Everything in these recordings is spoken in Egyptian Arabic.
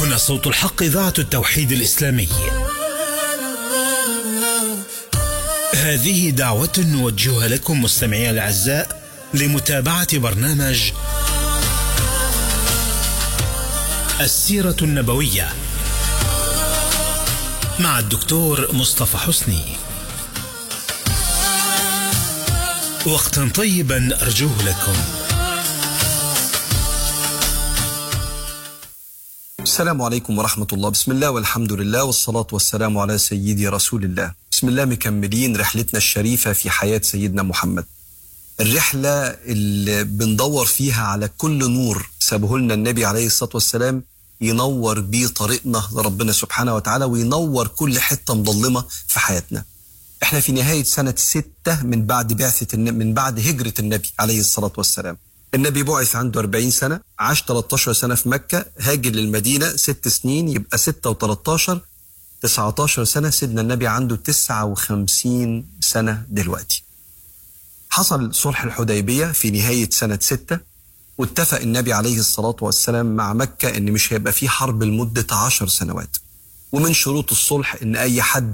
هنا صوت الحق إذاعة التوحيد الإسلامي هذه دعوة نوجهها لكم مستمعي الأعزاء لمتابعة برنامج السيرة النبوية مع الدكتور مصطفى حسني وقتا طيبا أرجوه لكم السلام عليكم ورحمة الله بسم الله والحمد لله والصلاة والسلام على سيدي رسول الله بسم الله مكملين رحلتنا الشريفة في حياة سيدنا محمد الرحلة اللي بندور فيها على كل نور سابه لنا النبي عليه الصلاة والسلام ينور بيه طريقنا لربنا سبحانه وتعالى وينور كل حتة مظلمة في حياتنا احنا في نهاية سنة ستة من بعد بعثة النبي من بعد هجرة النبي عليه الصلاة والسلام النبي بعث عنده 40 سنة عاش 13 سنة في مكة هاجر للمدينة ست سنين يبقى 6 و13 19 سنة سيدنا النبي عنده 59 سنة دلوقتي حصل صلح الحديبية في نهاية سنة ستة واتفق النبي عليه الصلاة والسلام مع مكة ان مش هيبقى في حرب لمدة عشر سنوات ومن شروط الصلح ان اي حد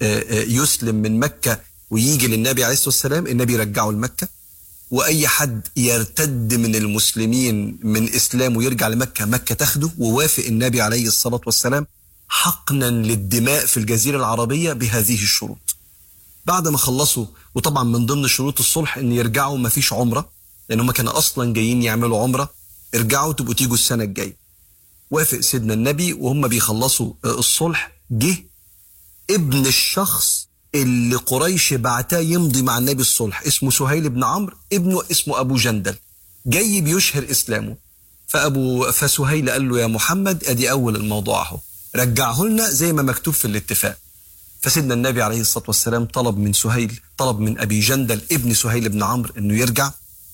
يسلم من مكة ويجي للنبي عليه الصلاة والسلام النبي يرجعه لمكة واي حد يرتد من المسلمين من اسلام ويرجع لمكه مكه تاخده ووافق النبي عليه الصلاه والسلام حقنا للدماء في الجزيره العربيه بهذه الشروط. بعد ما خلصوا وطبعا من ضمن شروط الصلح ان يرجعوا ما فيش عمره لان هم كانوا اصلا جايين يعملوا عمره ارجعوا تبقوا تيجوا السنه الجايه. وافق سيدنا النبي وهم بيخلصوا الصلح جه ابن الشخص اللي قريش بعتاه يمضي مع النبي الصلح اسمه سهيل بن عمرو ابنه اسمه ابو جندل جاي بيشهر اسلامه فابو فسهيل قال له يا محمد ادي اول الموضوع اهو رجعه لنا زي ما مكتوب في الاتفاق فسيدنا النبي عليه الصلاه والسلام طلب من سهيل طلب من ابي جندل ابن سهيل بن عمرو انه يرجع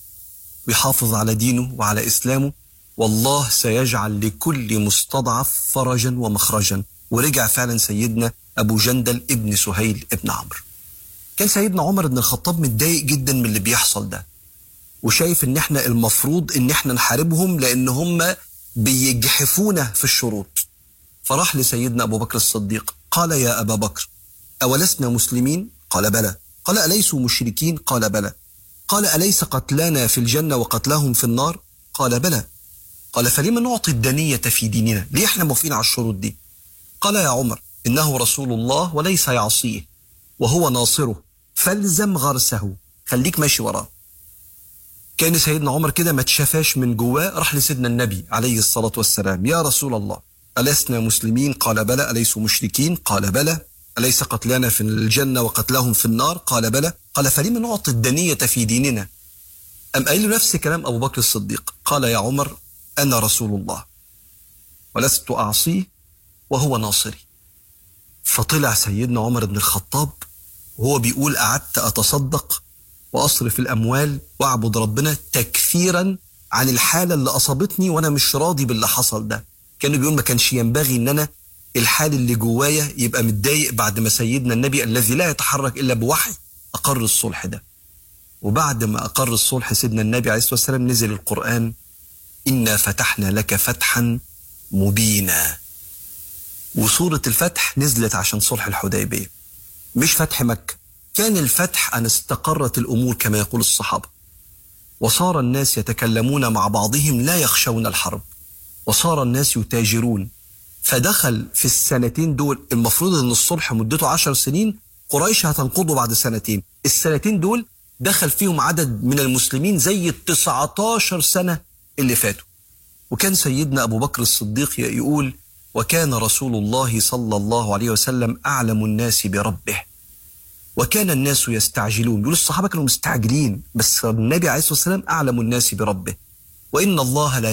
ويحافظ على دينه وعلى اسلامه والله سيجعل لكل مستضعف فرجا ومخرجا ورجع فعلا سيدنا أبو جندل ابن سهيل ابن عمرو كان سيدنا عمر بن الخطاب متضايق جدا من اللي بيحصل ده وشايف ان احنا المفروض ان احنا نحاربهم لان هم بيجحفونا في الشروط فراح لسيدنا ابو بكر الصديق قال يا ابا بكر اولسنا مسلمين قال بلى قال اليسوا مشركين قال بلى قال اليس قتلانا في الجنه وقتلهم في النار قال بلى قال فلما نعطي الدنيه في ديننا ليه احنا موافقين على الشروط دي قال يا عمر إنه رسول الله وليس يعصيه وهو ناصره فالزم غرسه خليك ماشي وراه كان سيدنا عمر كده ما تشافاش من جواه راح لسيدنا النبي عليه الصلاة والسلام يا رسول الله ألسنا مسلمين قال بلى أليسوا مشركين قال بلى أليس قتلانا في الجنة وقتلهم في النار قال بلى قال فلم نعطي الدنية في ديننا أم قال له نفس كلام أبو بكر الصديق قال يا عمر أنا رسول الله ولست أعصيه وهو ناصري فطلع سيدنا عمر بن الخطاب وهو بيقول قعدت أتصدق وأصرف الأموال وأعبد ربنا تكفيرا عن الحالة اللي أصابتني وأنا مش راضي باللي حصل ده كانوا بيقول ما كانش ينبغي إن أنا الحال اللي جوايا يبقى متضايق بعد ما سيدنا النبي الذي لا يتحرك إلا بوحي أقر الصلح ده وبعد ما أقر الصلح سيدنا النبي عليه الصلاة والسلام نزل القرآن إنا فتحنا لك فتحا مبينا وسورة الفتح نزلت عشان صلح الحديبية مش فتح مكة كان الفتح أن استقرت الأمور كما يقول الصحابة وصار الناس يتكلمون مع بعضهم لا يخشون الحرب وصار الناس يتاجرون فدخل في السنتين دول المفروض أن الصلح مدته عشر سنين قريش هتنقضه بعد سنتين السنتين دول دخل فيهم عدد من المسلمين زي التسعة عشر سنة اللي فاتوا وكان سيدنا أبو بكر الصديق يقول وكان رسول الله صلى الله عليه وسلم أعلم الناس بربه وكان الناس يستعجلون يقول الصحابة كانوا مستعجلين بس النبي عليه الصلاة والسلام أعلم الناس بربه وإن الله لا